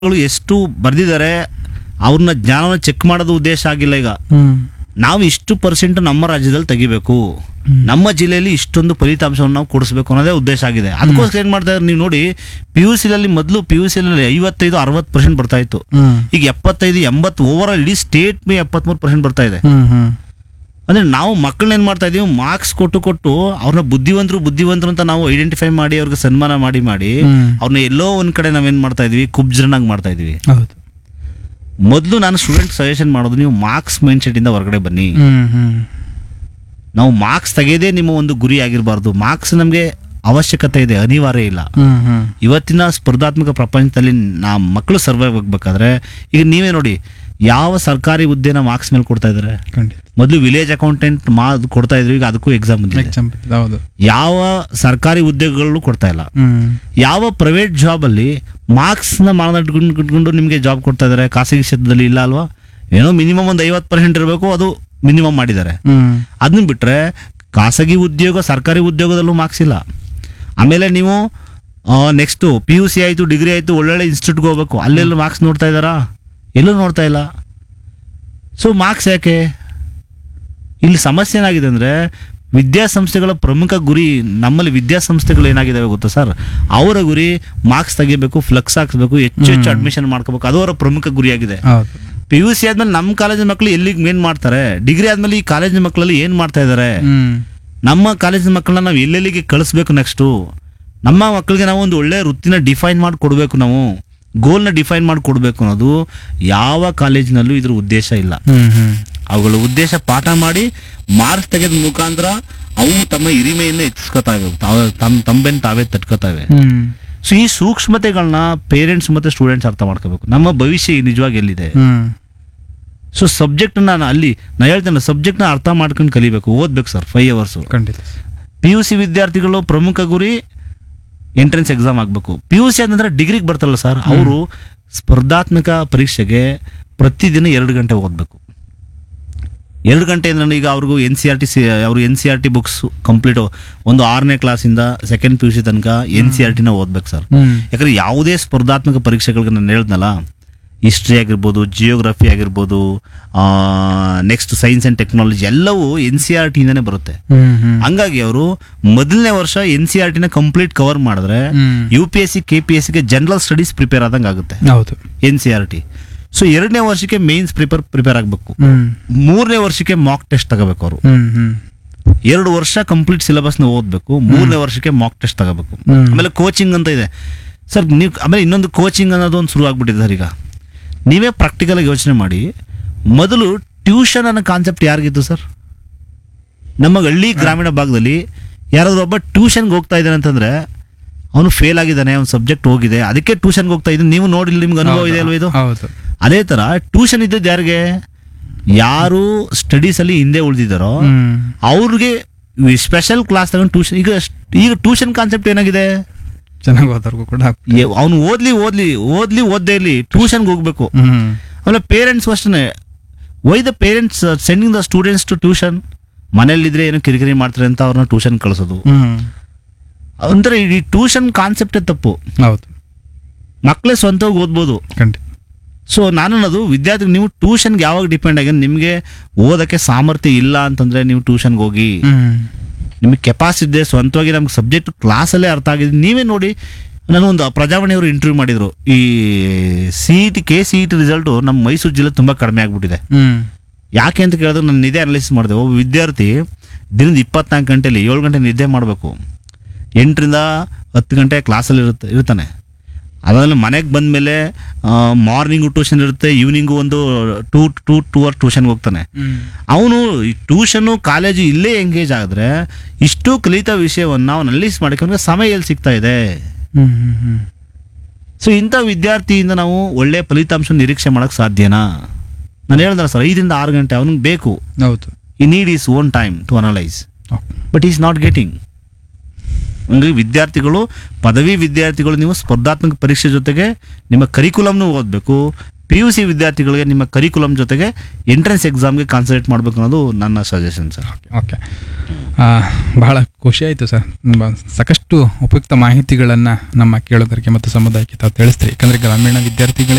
ಗಳು ಎಷ್ಟು ಬರ್ದಿದ್ದಾರೆ ಅವ್ರನ್ನ ಜ್ಞಾನವನ್ನು ಚೆಕ್ ಮಾಡೋದು ಉದ್ದೇಶ ಆಗಿಲ್ಲ ಈಗ ಹ್ಮ್ ನಾವು ಇಷ್ಟು ಪರ್ಸೆಂಟ್ ನಮ್ಮ ರಾಜ್ಯದಲ್ಲಿ ತೆಗಿಬೇಕು ನಮ್ಮ ಜಿಲ್ಲೆಯಲ್ಲಿ ಇಷ್ಟೊಂದು ಫಲಿತಾಂಶವನ್ನು ನಾವು ಕೊಡಿಸ್ಬೇಕು ಅನ್ನೋದೇ ಉದ್ದೇಶ ಆಗಿದೆ ಅದಕ್ಕೋಸ್ಕರ ಏನ್ ಮಾಡ್ತಾ ಇದ್ದಾರೆ ನೀವು ನೋಡಿ ಪಿ ಯು ಸಿಲಲ್ಲಿ ಮೊದಲು ಪಿ ಯು ಸಿಲಲ್ಲಿ ಐವತ್ತೈದು ಅರವತ್ತು ಪರ್ಸೆಂಟ್ ಬರ್ತಾ ಇತ್ತು ಹ್ಮ್ ಈಗ ಎಪ್ಪತ್ತೈದು ಎಂಬತ್ತು ಓವರ್ ಆಲ್ ಇಡೀ ಸ್ಟೇಟ್ ಮೇ ಎಪ್ಪತ್ಮೂರು ಪರ್ಸೆಂಟ್ ಬರ್ತಾ ಇದೆ ಹ್ಮ್ ಹ್ಮ್ ಅಂದ್ರೆ ನಾವು ಮಕ್ಕಳನ್ನ ಏನ್ ಮಾಡ್ತಾ ಇದೀವಿ ಮಾರ್ಕ್ಸ್ ಕೊಟ್ಟು ಕೊಟ್ಟು ಅವ್ರನ್ನ ಬುದ್ಧಿವಂತರು ಬುದ್ಧಿವಂತರು ಅಂತ ನಾವು ಐಡೆಂಟಿಫೈ ಮಾಡಿ ಅವ್ರಿಗೆ ಸನ್ಮಾನ ಮಾಡಿ ಮಾಡಿ ಹ್ಮ್. ಅವ್ರನ್ನ ಎಲ್ಲೋ ಒಂದ್ ಕಡೆ ನಾವೇನ್ ಮಾಡ್ತಾ ಇದೀವಿ ಕುಬ್ಜರನಾಗಿ ಮಾಡ್ತಾ ಇದೀವಿ ಹೌದು ಮೊದಲು ನಾನು ಸ್ಟೂಡೆಂಟ್ ಸಜೆಷನ್ ಮಾಡೋದು ನೀವು ಮಾರ್ಕ್ಸ್ ಮೈಂಡ್ ಸೆಟ್ ಇಂದ ಹೊರಗಡೆ ಬನ್ನಿ ಹ್ಮ್ ಹ್ಮ್ ನಾವು ಮಾರ್ಕ್ಸ್ ತೆಗೆಯೋದೇ ನಿಮ್ಮ ಒಂದು ಗುರಿ ಆಗಿರಬಾರ್ದು ಮಾರ್ಕ್ಸ್ ನಮಗೆ ಅವಶ್ಯಕತೆ ಇದೆ ಅನಿವಾರ್ಯ ಇಲ್ಲ ಹ್ಮ್ ಹ್ಮ್ ಇವತ್ತಿನ ಸ್ಪರ್ಧಾತ್ಮಕ ಪ್ರಪಂಚದಲ್ಲಿ ನಾ ಮಕ್ಕಳು ಸರ್ವೈವ್ ಆಗಬೇಕಾದ್ರೆ ಈಗ ನೀವೇ ನೋಡಿ ಯಾವ ಸರ್ಕಾರಿ ಹುದ್ದೆನ ಮಾರ್ಕ್ಸ್ ಮೇಲೆ ಕೊಡ್ತಾ ಇದ್ದಾರೆ ಖಂಡಿತ ಮೊದಲು ವಿಲೇಜ್ ಅಕೌಂಟೆಂಟ್ ಮಾ ಕೊಡ್ತಾ ಇದ್ರು ಈಗ ಅದಕ್ಕೂ ಎಕ್ಸಾಮ್ ಬಂದಿದೆ ಎಕ್ಸಾಂಪಲ್ ಹೌದು ಯಾವ ಸರ್ಕಾರಿ ಹುದ್ದೆಗಳು ಕೊಡ್ತಾ ಇಲ್ಲ ಹ್ಮ್ ಯಾವ ಪ್ರೈವೇಟ್ ಜಾಬ್ ಅಲ್ಲಿ ಮಾರ್ಕ್ಸ್ ನ ಮಾನದಂಡ ಇಟ್ಕೊಂಡು ನಿಮಗೆ ಜಾಬ್ ಕೊಡ್ತಾ ಇದಾರೆ ಖಾಸಗಿ ಕ್ಷೇತ್ರದಲ್ಲಿ ಇಲ್ಲ ಅಲ್ವಾ ಏನೋ ಮಿನಿಮಮ್ ಒಂದು ಐವತ್ತು ಪರ್ಸೆಂಟ್ ಇರಬೇಕು ಅದು ಮಿನಿಮಮ್ ಮಾಡಿದ್ದಾರೆ ಹ್ಮ್ ಅದನ್ನ ಬಿಟ್ರೆ ಖಾಸಗಿ ಉದ್ಯೋಗ ಸರ್ಕಾರಿ ಉದ್ಯೋಗದಲ್ಲೂ ಮಾರ್ಕ್ಸ್ ಇಲ್ಲ ಆಮೇಲೆ ನೀವು ನೆಕ್ಸ್ಟ್ ಪಿ ಯು ಸಿ ಆಯಿತು ಡಿಗ್ರಿ ಆಯಿತು ಒಳ್ಳೊಳ್ಳೆ ಇನ್ಸ್ಟಿಟ್ಯೂಟ್ಗೆ ಹೋಗ್ಬೇಕು ಅಲ್ಲೆಲ್ಲೂ ಮಾರ್ಕ್ಸ್ ನೋಡ್ತಾ ಇದ್ದಾರಾ ಎಲ್ಲೂ ನೋಡ್ತಾ ಇಲ್ಲ ಸೊ ಮಾರ್ಕ್ಸ್ ಯಾಕೆ ಇಲ್ಲಿ ಸಮಸ್ಯೆ ಏನಾಗಿದೆ ಅಂದರೆ ವಿದ್ಯಾಸಂಸ್ಥೆಗಳ ಪ್ರಮುಖ ಗುರಿ ನಮ್ಮಲ್ಲಿ ವಿದ್ಯಾಸಂಸ್ಥೆಗಳು ಏನಾಗಿದ್ದಾವೆ ಗೊತ್ತಾ ಸರ್ ಅವರ ಗುರಿ ಮಾರ್ಕ್ಸ್ ತೆಗಿಬೇಕು ಫ್ಲೆಕ್ಸ್ ಹಾಕ್ಸ್ಬೇಕು ಹೆಚ್ಚು ಹೆಚ್ಚು ಅಡ್ಮಿಷನ್ ಮಾಡ್ಕೋಬೇಕು ಅದು ಅವರ ಪ್ರಮುಖ ಗುರಿಯಾಗಿದೆ ಹೌದು ಪಿ ಯು ಸಿ ಆದ್ಮೇಲೆ ನಮ್ಮ ಕಾಲೇಜಿನ ಮಕ್ಕಳು ಎಲ್ಲಿಗೆ ಮೇನ್ ಮಾಡ್ತಾರೆ ಡಿಗ್ರಿ ಆದ್ಮೇಲೆ ಈ ಕಾಲೇಜಿನ ಮಕ್ಕಳಲ್ಲಿ ಏನ್ ಮಾಡ್ತಾ ಇದ್ದಾರೆ ಹ್ಮ್ ನಮ್ಮ ಕಾಲೇಜಿನ ಮಕ್ಕಳನ್ನ ನಾವು ಎಲ್ಲೆಲ್ಲಿಗೆ ಕಳಿಸ್ಬೇಕು ನೆಕ್ಸ್ಟು ನಮ್ಮ ಮಕ್ಕಳಿಗೆ ನಾವು ಒಂದು ಒಳ್ಳೆ ವೃತ್ತಿನ ಡಿಫೈನ್ ಮಾಡಿ ಕೊಡಬೇಕು ನಾವು ಗೋಲ್ನ ಡಿಫೈನ್ ಮಾಡಿ ಕೊಡಬೇಕು ಅನ್ನೋದು ಯಾವ ಕಾಲೇಜಿನಲ್ಲೂ ಇದ್ರ ಉದ್ದೇಶ ಇಲ್ಲ ಹ್ಮ್ ಹ್ಮ್ ಅವುಗಳ ಉದ್ದೇಶ ಪಾಠ ಮಾಡಿ ಮಾರ್ಕ್ಸ್ ತೆಗೆದ ಮುಖಾಂತರ ಅವು ತಮ್ಮ ಹಿರಿಮೆಯನ್ನು ಹೆಚ್ಚಿಸ್ಕೊತಾವೆ ತಾವ- ತಮ್ಮ ತಂಬೆನ್ ತಾವೇ ತಟ್ಕೋತಾವೆ ಹ್ಮ್ ಸೊ ಈ ಸೂಕ್ಷ್ಮತೆಗಳನ್ನ ಪೇರೆಂಟ್ಸ್ ಮತ್ತೆ ಸ್ಟೂಡೆಂಟ್ಸ್ ಅರ್ಥ ಮಾಡ್ಕೋಬೇಕು ನಮ್ಮ ಭವಿಷ್ಯ ನಿಜವಾಗಿ ಎಲ್ಲಿದೆ ಹ್ಮ್ ಸೊ ಸಬ್ಜೆಕ್ಟ್ ನಾನು ಅಲ್ಲಿ ನಾ ಹೇಳ್ತೇನೆ ಸಬ್ಜೆಕ್ಟ್ನ ಅರ್ಥ ಮಾಡ್ಕೊಂಡು ಕಲಿಬೇಕು ಓದ್ಬೇಕು ಸರ್ ಫೈವ್ ಅವರ್ಸು ಖಂಡಿತ ಪಿ ಯು ಸಿ ವಿದ್ಯಾರ್ಥಿಗಳು ಪ್ರಮುಖ ಗುರಿ ಎಂಟ್ರೆನ್ಸ್ ಎಕ್ಸಾಮ್ ಆಗಬೇಕು ಪಿ ಯು ಸಿ ಆದ ಡಿಗ್ರಿಗೆ ಬರ್ತಾರಲ್ಲ ಸರ್ ಅವರು ಸ್ಪರ್ಧಾತ್ಮಕ ಪರೀಕ್ಷೆಗೆ ಪ್ರತಿದಿನ ಎರಡು ಗಂಟೆ ಓದಬೇಕು ಎರಡು ಗಂಟೆ ಅಂದ್ರೆ ಈಗ ಅವ್ರಿಗೂ ಎನ್ ಸಿ ಆರ್ ಟಿ ಸಿ ಅವರು N C R T books complete ಒಂದು ಆರನೇ ಕ್ಲಾಸಿಂದ ಸೆಕೆಂಡ್ ಪಿ ಯು ಸಿ ತನಕ ಎನ್ ಸಿ ಆರ್ ಟಿನ ಓದ್ಬೇಕು ಸರ್ ಹ್ಮ್ ಯಾಕಂದ್ರೆ ಯಾವುದೇ ಸ್ಪರ್ಧಾತ್ಮಕ ಪರೀಕ್ಷೆಗಳಿಗೆ ನಾನು ಹೇಳ್ದಲ್ಲ ಹಿಸ್ಟ್ರಿ ಆಗಿರ್ಬೋದು ಜಿಯೋಗ್ರಫಿ ಆಗಿರ್ಬೋದು ನೆಕ್ಸ್ಟ್ ಸೈನ್ಸ್ ಆ್ಯಂಡ್ ಟೆಕ್ನಾಲಜಿ ಎಲ್ಲವೂ ಎನ್ ಸಿ ಆರ್ ಟಿಯಿಂದನೇ ಬರುತ್ತೆ ಹ್ಮ್ ಹ್ಮ್ ಹಂಗಾಗಿ ಅವರು ಮೊದಲನೇ ವರ್ಷ ಎನ್ ಸಿ ಆರ್ ಟಿನ ಕಂಪ್ಲೀಟ್ ಕವರ್ ಮಾಡಿದ್ರೆ ಹ್ಮ್. U P S C K P ಎಸ್ ಸಿಗೆ ಜನರಲ್ ಸ್ಟಡೀಸ್ ಪ್ರಿಪೇರ್ ಆದಂಗೆ ಆಗುತ್ತೆ ಹೌದು N C R T so ಎರಡನೇ ವರ್ಷಕ್ಕೆ ಮೇನ್ಸ್ ಪ್ರಿಪೇರ್ ಪ್ರಿಪೇರ್ ಆಗಬೇಕು ಹ್ಮ್ ಮೂರನೇ ವರ್ಷಕ್ಕೆ ಮಾಕ್ ಟೆಸ್ಟ್ ತಗೋಬೇಕು ಅವರು ಹ್ಮ್ ಹ್ಮ್ ಎರಡು ವರ್ಷ ಕಂಪ್ಲೀಟ್ ಸಿಲೆಬಸ್ನ ಓದಬೇಕು ಮೂರನೇ ವರ್ಷಕ್ಕೆ ಮಾಕ್ ಟೆಸ್ಟ್ ತಗೋಬೇಕು ಹ್ಮ್. ಆಮೇಲೆ ಕೋಚಿಂಗ್ ಅಂತ ಇದೆ ಸರ್ ನೀವು ಆಮೇಲೆ ಇನ್ನೊಂದು ಕೋಚಿಂಗ್ ಅನ್ನೋದು ಒಂದು ಶುರು ಆಗ್ಬಿಟ್ಟಿದೆ ಸರ್ ಈಗ ನೀವೇ ಪ್ರಾಕ್ಟಿಕಲ್ ಆಗಿ ಯೋಚನೆ ಮಾಡಿ ಮೊದಲು ಟ್ಯೂಷನ್ ಅನ್ನೋ ಕಾನ್ಸೆಪ್ಟ್ ಯಾರಿಗಿತ್ತು ಸರ್ ನಮ್ಮ ಹಳ್ಳಿ ಗ್ರಾಮೀಣ ಭಾಗದಲ್ಲಿ ಯಾರಾದ್ರೂ ಒಬ್ಬ ಟ್ಯೂಷನ್ಗೆ ಹೋಗ್ತಾ ಇದ್ದಾನೆ ಅಂತಂದ್ರೆ ಅವನು ಫೇಲ್ ಆಗಿದ್ದಾನೆ ಅವ್ನ ಸಬ್ಜೆಕ್ಟ್ ಹೋಗಿದೆ ಅದಕ್ಕೆ ಟ್ಯೂಷನ್ಗೆ ಹೋಗ್ತಾ ಇದ್ದಾನೆ ನೀವು ನೋಡಿ ನಿಮ್ಗೆ ಅನುಭವ ಇದೆ ಅಲ್ವಾ ಇದು ಹೌದು ಅದೇ ತರ ಟ್ಯೂಷನ್ ಇದ್ದದ್ದು ಯಾರಿಗೆ ಯಾರು ಸ್ಟಡೀಸ್ ಅಲ್ಲಿ ಹಿಂದೆ ಉಳಿದಿದ್ದಾರೋ ಹ್ಮ್ ಅವ್ರಿಗೆ ಸ್ಪೆಷಲ್ ಕ್ಲಾಸ್ ತಗೊಂಡು ಟ್ಯೂಷನ್ ಈಗ ಈಗ ಟ್ಯೂಷನ್ ಕಾನ್ಸೆಪ್ಟ್ ಏನಾಗಿದೆ ಚೆನ್ನಾಗಿ ಓದೋರ್ಗು ಕೂಡ ಅವನು ಓದ್ಲಿ ಓದ್ಲಿ ಓದ್ಲಿ ಓದ್ದೇ ಇರ್ಲಿ ಟ್ಯೂಷನ್ಗೆ ಹೋಗ್ಬೇಕು ಹ್ಮ್ ಆಮೇಲೆ ಪೇರೆಂಟ್ಸ್ ಅಷ್ಟೇ why the parents sending the students to tuition ಮನೇಲಿದ್ರೆ ಏನೋ ಕಿರಿಕಿರಿ ಮಾಡ್ತಾರೆ ಅಂತ ಅವ್ರನ್ನ ಟ್ಯೂಷನ್ ಕಳಿಸೋದು ಹ್ಮ್ ಅಂದ್ರೆ ಈ ಟ್ಯೂಷನ್ ಕಾನ್ಸೆಪ್ಟೇ ತಪ್ಪು ಹೌದು ಮಕ್ಕಳೇ ಸ್ವಂತವಾಗಿ ಓದ್ಬೋದು ಖಂಡಿತ ಸೊ ನಾನು ಅನ್ನೋದು ವಿದ್ಯಾರ್ಥಿ ನೀವು ಟ್ಯೂಷನ್ಗೆ ಯಾವಾಗ ಡಿಪೆಂಡ್ ಆಗಿ ನಿಮಗೆ ಓದಕ್ಕೆ ಸಾಮರ್ಥ್ಯ ಇಲ್ಲ ಅಂತಂದ್ರೆ ನೀವು ಟ್ಯೂಷನ್ಗೆ ಹೋಗಿ ಹ್ಮ್ ನಿಮಗೆ ಕೆಪಾಸಿಟಿ ಇದೆ ಸ್ವಂತವಾಗಿ ನಮ್ಗೆ ಸಬ್ಜೆಕ್ಟ್ ಕ್ಲಾಸಲ್ಲೇ ಅರ್ಥ ಆಗಿದೆ ನೀವೇ ನೋಡಿ ನಾನು ಒಂದು ಪ್ರಜಾವಾಣಿಯವರು ಇಂಟರ್ವ್ಯೂ ಮಾಡಿದ್ರು ಈ C E T K C E T result ನಮ್ಮ ಮೈಸೂರು ಜಿಲ್ಲೆ ತುಂಬ ಕಡಿಮೆ ಆಗ್ಬಿಟ್ಟಿದೆ ಹ್ಮ್ ಯಾಕೆ ಅಂತ ಕೇಳಿದ್ರೆ ನಾನು ನಿದ್ದೆ ಅನಲೈಸ್ ಮಾಡಿದೆ ಒಬ್ಬ ವಿದ್ಯಾರ್ಥಿ ದಿನದ ಇಪ್ಪತ್ನಾಲ್ಕು ಗಂಟೆಲಿ ಏಳು ಗಂಟೆ ನಿದ್ದೆ ಮಾಡಬೇಕು ಎಂಟರಿಂದ ಹತ್ತು ಗಂಟೆ ಕ್ಲಾಸಲ್ಲಿ ಇರುತ್ತೆ ಇರ್ತಾನೆ ಅದಾದ್ಮೇಲೆ ಮನೆಗೆ ಬಂದಮೇಲೆ ಮಾರ್ನಿಂಗು ಟ್ಯೂಷನ್ ಇರುತ್ತೆ ಈವ್ನಿಂಗು ಒಂದು ಟೂ ಟೂ ಟೂ ಅವರ್ ಟ್ಯೂಷನ್ಗೆ ಹೋಗ್ತಾನೆ ಹ್ಮ್ ಅವನು ಈ ಟ್ಯೂಷನು ಕಾಲೇಜು ಇಲ್ಲೇ ಎಂಗೇಜ್ ಆಗಿದ್ರೆ ಇಷ್ಟು ಕಲಿತ ವಿಷಯವನ್ನು ಅವನು ಅನಲೈಸ್ ಮಾಡೋಕೆ ಸಮಯ ಎಲ್ಲಿ ಸಿಗ್ತಾ ಇದೆ ಹ್ಮ್ ಹ್ಮ್ ಹ್ಮ್ ಸೊ ಇಂಥ ವಿದ್ಯಾರ್ಥಿಯಿಂದ ನಾವು ಒಳ್ಳೆ ಫಲಿತಾಂಶ ನಿರೀಕ್ಷೆ ಮಾಡೋಕ್ಕೆ ಸಾಧ್ಯನಾ ನಾನು ಹೇಳ್ದಲ್ಲ ಸರ್ ಐದರಿಂದ ಆರು ಗಂಟೆ ಅವನಿಗೆ ಬೇಕು ಹೌದು ಈ need is own time to analyse okay but is not getting ಹಂಗಾಗಿ ವಿದ್ಯಾರ್ಥಿಗಳು ಪದವಿ ವಿದ್ಯಾರ್ಥಿಗಳು ನೀವು ಸ್ಪರ್ಧಾತ್ಮಕ ಪರೀಕ್ಷೆ ಜೊತೆಗೆ ನಿಮ್ಮ ಕರಿಕುಲಮ್ನು ಓದಬೇಕು ಪಿ ಯು ಸಿ ವಿದ್ಯಾರ್ಥಿಗಳಿಗೆ ನಿಮ್ಮ ಕರಿಕುಲಮ್ ಜೊತೆಗೆ ಎಂಟ್ರೆನ್ಸ್ ಎಕ್ಸಾಮ್ಗೆ ಕಾನ್ಸಂಟ್ರೇಟ್ ಮಾಡಬೇಕು ಅನ್ನೋದು ನನ್ನ ಸಜೆಷನ್ ಸರ್ ಓಕೆ ಆ, ಬಹಳ ಖುಷಿ ಆಯಿತು ಸರ್ ತುಂಬ ಸಾಕಷ್ಟು ಉಪಯುಕ್ತ ಮಾಹಿತಿಗಳನ್ನು ನಮ್ಮ ಕೇಳುಗರಿಗೆ ಮತ್ತು ಸಮುದಾಯಕ್ಕೆ ತಾವು ತಿಳಿಸ್ತೀರಿ ಯಾಕಂದರೆ ಗ್ರಾಮೀಣ ವಿದ್ಯಾರ್ಥಿಗಳಿಗೆ